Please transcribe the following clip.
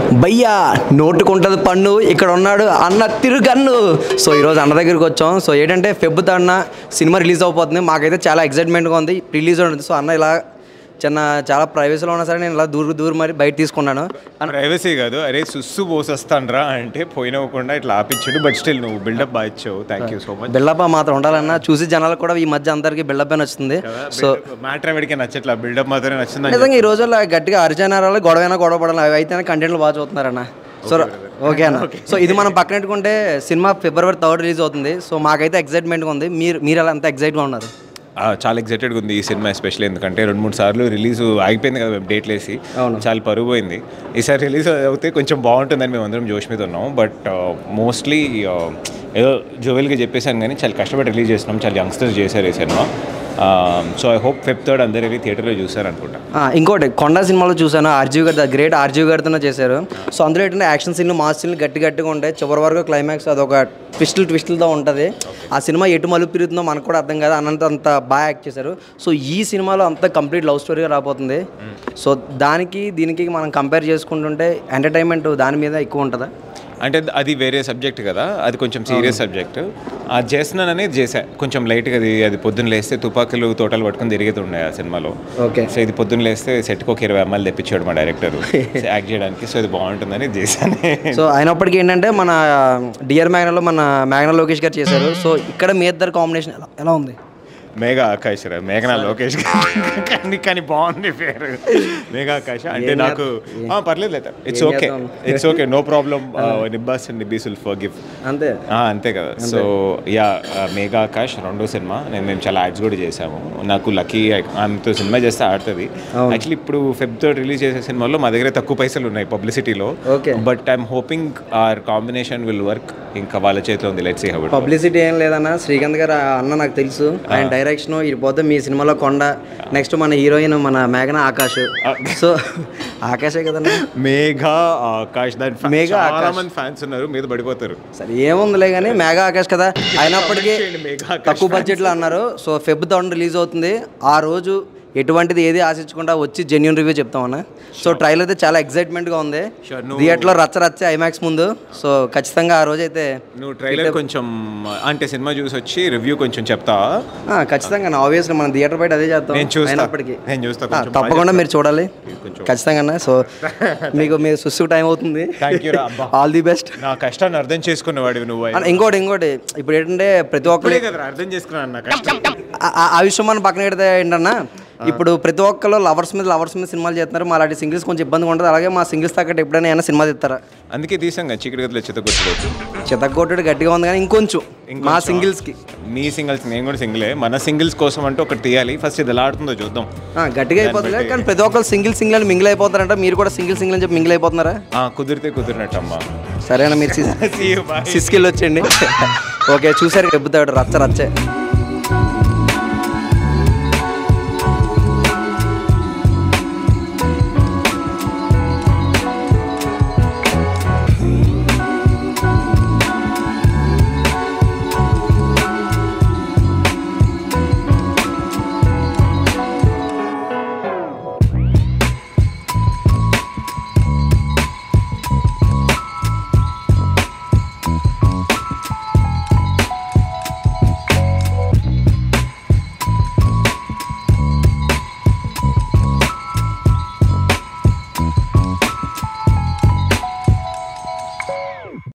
భయ్యా నోటుకుంటది పన్ను ఇక్కడ ఉన్నాడు అన్న తిరుగన్ను సో ఈరోజు అన్న దగ్గరికి వచ్చాం సో ఏంటంటే ఫెబ్ అన్న సినిమా రిలీజ్ అవబోతుంది మాకైతే చాలా ఎక్సైట్మెంట్గా ఉంది రిలీజ్ ఉంటుంది సో అన్న ఇలా చిన్న చాలా ప్రైవసీలో ఉన్నా సరే నేను ఇలా దూరు దూరు మరి బయట తీసుకున్నాను అన్న ప్రైవసీ కాదు అరే సుస్సు పోసొస్తానరా అంటే పోయినవ్వకుండా ఇట్లా ఆపించాడు బట్ స్టిల్ నువ్వు బిల్డప్ బాగా ఇచ్చావు thank you so much buildup మాత్రం ఉండాలన్న చూసి జనాలకు కూడా ఈ మధ్య అందరికీ బిల్డప్ అని వస్తుంది సో మ్యాటర్ ఎవరికి నచ్చట్లా బిల్డప్ మాత్రమే నచ్చిందని నిజంగా ఈ రోజుల్లో గట్టిగా అరిచనారాలు గొడవైనా గొడవ పడాలి అవి అయితేనే కంటెంట్లు బాగా చూస్తున్నారన్న సో ఓకే అన్న సో ఇది మనం పక్కన పెట్టుకుంటే సినిమా ఫిబ్రవరి థర్డ్ రిలీజ్ అవుతుంది సో మాకైతే ఎక్సైట్మెంట్గా ఉంది మీరు మీరు అలా అంత ఎక్సైట్గా ఉన్నారు ఆ, చాలా ఎక్సైటెడ్గా ఉంది ఈ సినిమా ఎస్పెషల్లీ ఎందుకంటే రెండు మూడు సార్లు రిలీజ్ అయిపోయింది కదా మేము డేట్లు వేసి అవును. చాలా పరుగు పోయింది ఈసారి రిలీజ్ అవుతే కొంచెం బాగుంటుందని మేము అందరం జోష్ మీద ఉన్నాం బట్ మోస్ట్లీ ఏదో జోవెల్గా చెప్పేసాం కానీ చాలా కష్టపడి రిలీజ్ చేసినాం చాలా యంగ్స్టర్స్ చేశారు ఈ cinema so I hope fifth third అందరు వెళ్ళి థియేటర్లో చూసారు అనుకుంటా ఆ, ఇంకోటి కొండ సినిమాలో చూసాను ఆర్జీవి గారి ద గ్రేట్ ఆర్జీవి గారితోనే చేశారు సో అందులో ఏంటంటే యాక్షన్ సీన్లు మాస్ సీన్లు గట్టి గట్టిగా ఉంటాయి చివరి వరకు క్లైమాక్స్ అదొక ట్విస్టులు ట్విస్టులతో ఉంటుంది ఆ సినిమా ఎటు మలుపు తిరుగుతుందో మనకు కూడా అర్థం కాదు అన్నంత అంత బాగా యాక్ట్ చేశారు సో ఈ సినిమాలో అంత కంప్లీట్ లవ్ స్టోరీగా రాబోతుంది సో దానికి దీనికి మనం కంపేర్ చేసుకుంటుంటే ఎంటర్టైన్మెంట్ దాని మీద ఎక్కువ ఉంటుందా అంటే అది వేరే సబ్జెక్ట్ కదా అది కొంచెం సీరియస్ సబ్జెక్ట్ అది చేస్తున్నానని చేసా కొంచెం లైట్గా అది అది పొద్దున్న లేస్తే తుపాకులు తోటలు పట్టుకొని తిరుగుతుండే ఆ సినిమాలో ఓకే సో ఇది పొద్దున్న లేస్తే సెట్కి ఒక ఇరవై అమ్మాయిలు తెప్పించాడు మా డైరెక్టర్ యాక్ట్ చేయడానికి సో ఇది బాగుంటుందని చేశాను సో అయినప్పటికీ ఏంటంటే మన డియర్ మ్యాగ్నలో మన మ్యాగ్నా లోకేష్ గారు చేశారు సో ఇక్కడ మీ ఇద్దరు కాంబినేషన్ ఎలా ఎలా ఉంది మేఘా ఆకాశ్ రా మేఘనా లోకేష్ కానీ కానీ బాగుంది పేరు మేఘా ఆకాశ్ అంటే ఏం నాకు చేద్దాం? ఆ, పర్లేదు లేదు ఇట్స్ ఏం ఓకే చేద్దాం? It's okay no problem nibbas and nibbis will forgive అంతే అంతే కదా సో యా మేఘా ఆకాష్ రెండో సినిమా నేను మేము చాలా యాడ్స్ కూడా చేసాము నాకు లక్కీ ఆమెతో సినిమా చేస్తే ఆడుతుంది అవును. యాక్చువల్లీ ఇప్పుడు ఫెబ్ థర్డ్ రిలీజ్ చేసే సినిమాలో మా దగ్గర తక్కువ పైసలు ఉన్నాయి పబ్లిసిటీలో Okay. But I'm hoping our combination will work ఇంకా వాళ్ళ చేతిలో ఉంది లెట్స్ సీ హౌ పబ్లిసిటీ ఏం లేదన్న శ్రీకాంత్ గారు ఆ అన్న నాకు తెలుసు ఆయన డైరెక్షన్ ఇది పోతే మీ సినిమాలో కొండ నెక్స్ట్ మన హీరోయిన్ మన మేఘన ఆకాష్ సో ఆకాశే కదన్న మేఘా ఆకాష్ దాని fa- మేఘా చాలా ఆకాష్. మంది ఫ్యాన్స్ ఉన్నారు మీద పడిపోతారు సరే ఏముందిలే కానీ మేఘా ఆకాష్ కదా అయినప్పటికీ చేయండి మేఘా ఆకాష్ తక్కువ బడ్జెట్లో అన్నారు సో ఫెబ్ థౌసండ్ రిలీజ్ అవుతుంది ఆ రోజు ఎటువంటిది ఏది ఆశించకుండా వచ్చి జెన్యున్ రివ్యూ చెప్తామన్నా సో ట్రైలర్ అయితే చాలా ఎక్సైట్మెంట్గా ఉంది Sure, నువ్వు- థియేటర్లో రచ్చ రచ్చ ఐమాక్స్ ముందు సో ఖచ్చితంగా ఆ రోజు అయితే నువ్వు ట్రైలర్ కొంచెం అంటే సినిమా చూసి వచ్చి రివ్యూ కొంచెం చెప్తావా ఆ, ఖచ్చితంగా ఆబ్వియస్లీ మనం థియేటర్ బయట అదే చేస్తాం నేను చూస్తా. అయినప్పటికీ నేను చూస్తా, ఆ, కొంచెం తప్పకుండా మీరు చూడాలి కొంచెం. ఖచ్చితంగా సో మీకు మీ సుస్సు టైం అవుతుంది Thank you రా, అబ్బా. ఆల్ ది బెస్ట్ నా కష్టాన్ని అర్థం చేసుకునేవాడివి నువ్వు ఇంకోటి ఇంకోటి ఇప్పుడు ఏంటంటే ప్రతి ఒక్కరు ఇప్పుడే కదరా అర్థం చేసుకున్నాను నా కష్టం ఆ- ఆ- ఆ విషయం మనం పక్కన పెడితే ఏంటన్నా ఇప్పుడు ప్రతి ఒక్కరు లవర్స్ మీద లవర్స్ మీద సినిమాలు చేస్తున్నారు మా అలాంటి సింగిల్స్ కొంచెం ఇబ్బందిగా ఉంటుంది అలాగే మా సింగిల్స్ తగ్గట్టు ఎప్పుడైనా ఏమైనా సినిమా తీస్తారా అందుకే తీసాం కదా చీకటి గదిలో చిత్త కొట్టుకోవచ్చు చితకొట్టుడు గట్టిగా ఉంది కానీ ఇంకొంచెం మా సింగిల్స్కి నీ సింగిల్స్ నేను కూడా సింగిలే మన సింగిల్స్ కోసం అంటే ఒకటి తీయాలి ఫస్ట్ ఇది ఎలా ఆడుతుందో చూద్దాం గట్టిగా అయిపోతుంది కానీ ప్రతి ఒక్కరు సింగిల్ సింగిల్ అని మింగిల్ అయిపోతారంట మీరు కూడా సింగిల్ సింగిల్ అని చెప్పి మింగిల్ అయిపోతున్నారా ఆ, కుదిరితే కుదిరినట్టమ్మా సరేనా మీరు See you, bye. సిస్కిల్ వచ్చండి ఓకే చూసారు చెబుతాడు రచ్చ రచ్చే